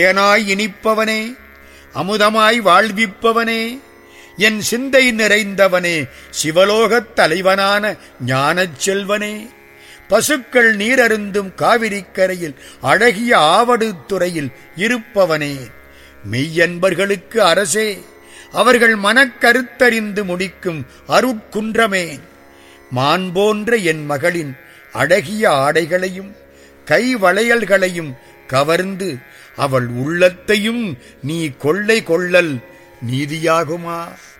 தேனாய் இனிப்பவனே அமுதமாய் வாழ்விப்பவனே என் சிந்தை நிறைந்தவனே சிவலோகத் தலைவனான ஞானச் செல்வனே பசுக்கள் நீரருந்தும் காவிரிக்கரையில் அழகிய ஆவடு துறையில் இருப்பவனே மெய்யன்பர்களுக்கு அரசே அவர்கள் மனக்கருத்தறிந்து முடிக்கும் அருட்குன்றமே மான் போன்ற என் மகளின் அழகிய ஆடைகளையும் கை வளையல்களையும் கவர்ந்து அவள் உள்ளத்தையும் நீ கொள்ளை கொள்ளல் நீதியாகுமா